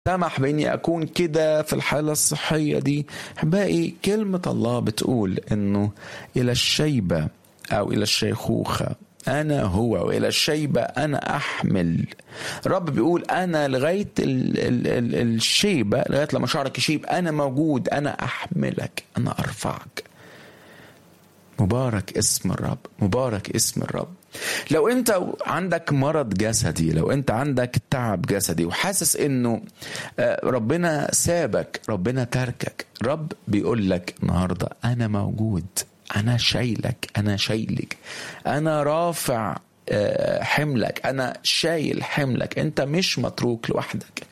سمح بإني أكون كده في الحالة الصحية دي باقي كلمة الله بتقول إنه إلى الشيبة أو إلى الشيخوخة أنا هو وإلى الشيبة أنا أحمل رب بيقول أنا لغاية ال ال ال الشيبة لغاية لما شعرك يشيب أنا موجود أنا أحملك أنا أرفعك مبارك اسم الرب مبارك اسم الرب لو انت عندك مرض جسدي لو انت عندك تعب جسدي وحاسس انه ربنا سابك ربنا تركك رب بيقول لك النهارده انا موجود انا شايلك انا شايلك انا رافع حملك انا شايل حملك انت مش متروك لوحدك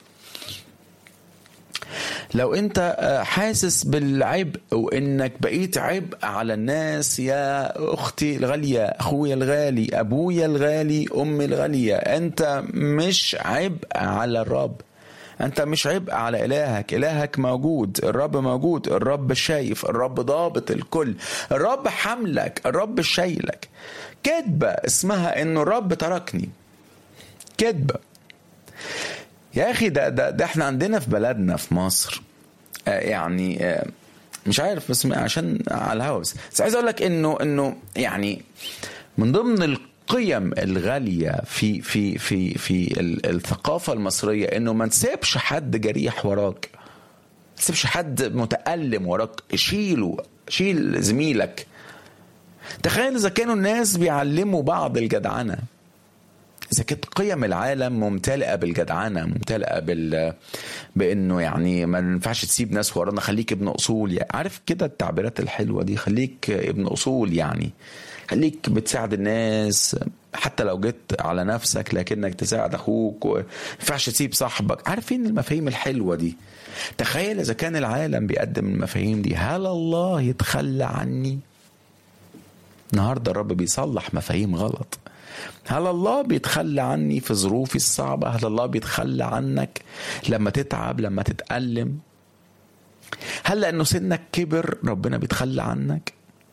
لو انت حاسس بالعبء وانك بقيت عبء على الناس يا اختي الغاليه اخويا الغالي ابويا الغالي امي الغاليه انت مش عبء على الرب انت مش عبء على الهك الهك موجود الرب موجود الرب شايف الرب ضابط الكل الرب حملك الرب شايلك كذبه اسمها انه الرب تركني كذبه يا اخي ده ده ده احنا عندنا في بلدنا في مصر آه يعني آه مش عارف بس عشان على الهوا بس بس عايز اقول لك انه انه يعني من ضمن القيم الغاليه في في في في الثقافه المصريه انه ما نسيبش حد جريح وراك ما تسيبش حد متألم وراك شيله شيل زميلك تخيل اذا كانوا الناس بيعلموا بعض الجدعنه اذا كانت قيم العالم ممتلئه بالجدعنه ممتلئه بال بانه يعني ما ينفعش تسيب ناس ورانا خليك ابن اصول يعني عارف كده التعبيرات الحلوه دي خليك ابن اصول يعني خليك بتساعد الناس حتى لو جيت على نفسك لكنك تساعد اخوك ما ينفعش تسيب صاحبك عارفين المفاهيم الحلوه دي تخيل اذا كان العالم بيقدم المفاهيم دي هل الله يتخلى عني النهارده الرب بيصلح مفاهيم غلط هل الله بيتخلى عني في ظروفي الصعبة هل الله بيتخلى عنك لما تتعب لما تتألم هل لأنه سنك كبر ربنا بيتخلى عنك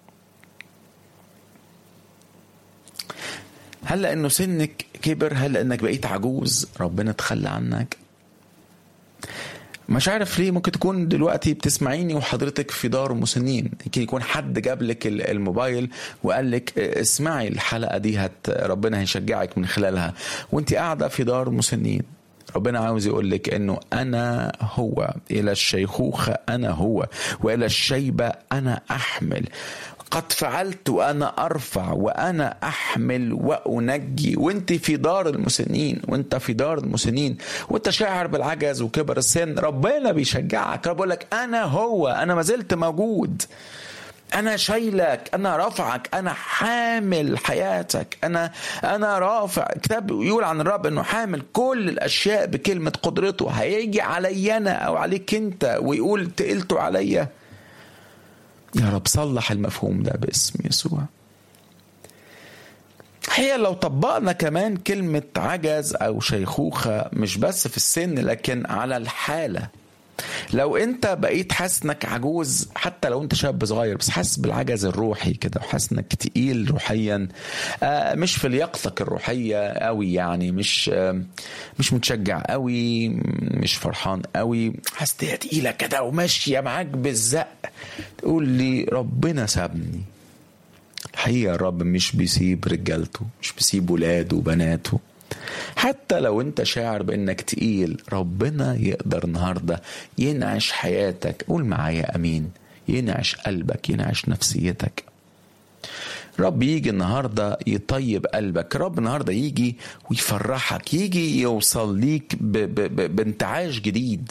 هل لأنه سنك كبر هل لأنك بقيت عجوز ربنا تخلى عنك مش عارف ليه ممكن تكون دلوقتي بتسمعيني وحضرتك في دار مسنين يمكن يكون حد جاب لك الموبايل وقال لك اسمعي الحلقه دي هت ربنا هيشجعك من خلالها وانت قاعده في دار مسنين ربنا عاوز يقول لك انه انا هو الى الشيخوخه انا هو والى الشيبه انا احمل قد فعلت وانا ارفع وانا احمل وانجي وانت في دار المسنين وانت في دار المسنين وانت شاعر بالعجز وكبر السن ربنا بيشجعك رب لك انا هو انا ما زلت موجود انا شايلك انا رافعك انا حامل حياتك انا انا رافع كتاب يقول عن الرب انه حامل كل الاشياء بكلمه قدرته هيجي علي انا او عليك انت ويقول تقلته عليا يا رب صلح المفهوم ده باسم يسوع هي لو طبقنا كمان كلمة عجز أو شيخوخة مش بس في السن لكن على الحالة لو انت بقيت حاسس انك عجوز حتى لو انت شاب صغير بس حاسس بالعجز الروحي كده وحاسس انك تقيل روحيا آه مش في لياقتك الروحيه قوي يعني مش آه مش متشجع قوي مش فرحان قوي حاسس تقيله كده وماشيه معاك بالزق تقول لي ربنا سابني الحقيقه الرب مش بيسيب رجالته مش بيسيب ولاده وبناته حتى لو انت شاعر بانك تقيل ربنا يقدر النهارده ينعش حياتك قول معايا امين ينعش قلبك ينعش نفسيتك رب يجي النهارده يطيب قلبك رب النهارده يجي ويفرحك يجي يوصل ليك ب ب ب بانتعاش جديد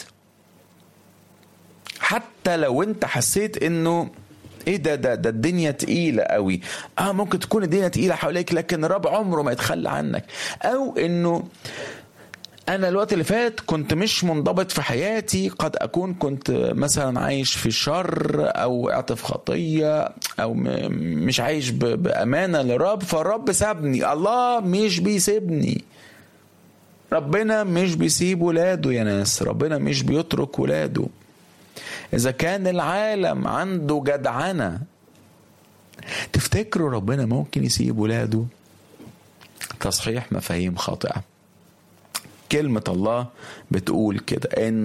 حتى لو انت حسيت انه ايه ده ده ده الدنيا تقيله قوي اه ممكن تكون الدنيا تقيله حواليك لكن الرب عمره ما يتخلى عنك او انه انا الوقت اللي فات كنت مش منضبط في حياتي قد اكون كنت مثلا عايش في شر او وقعت في خطيه او مش عايش بامانه للرب فالرب سابني الله مش بيسيبني ربنا مش بيسيب ولاده يا ناس ربنا مش بيترك ولاده إذا كان العالم عنده جدعنة تفتكروا ربنا ممكن يسيب ولاده تصحيح مفاهيم خاطئة كلمة الله بتقول كده إن